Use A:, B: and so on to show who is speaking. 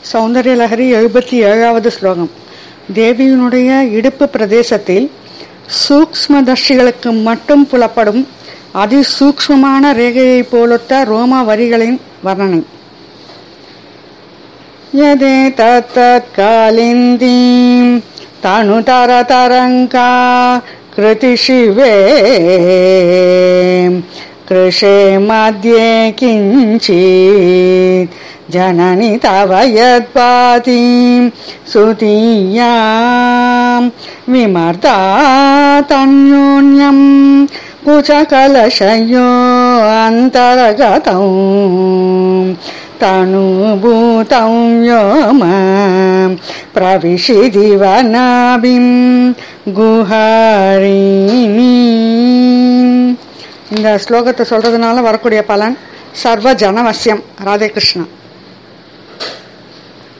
A: சௌந்தர்யலஹரி எழுபத்தி ஏழாவது ஸ்லோகம் தேவியினுடைய இடுப்பு பிரதேசத்தில் சூக்ஷ்மதர்ஷிகளுக்கு மட்டும் புலப்படும் அதிசூக்ஷ்மமான ரேகையைப் போலொத்த ரோம வரிகளின் வர்ணனை यदे तत्तत्कालिन्दीं तनुतरतरङ्का कृतिशिवे कृषे मध्ये किञ्चित् जननि तव यत्पातीं सुतीयां विमर्दा तन्योन्यं कुचकलशयो अन्तर्गतौ तनुभूतं व्योम प्रविशिदिवनाभिं குஹாரிணி இந்த ஸ்லோகத்தை சொல்றதுனால வரக்கூடிய பலன் சர்வ ஜனவசியம் ராதே கிருஷ்ணா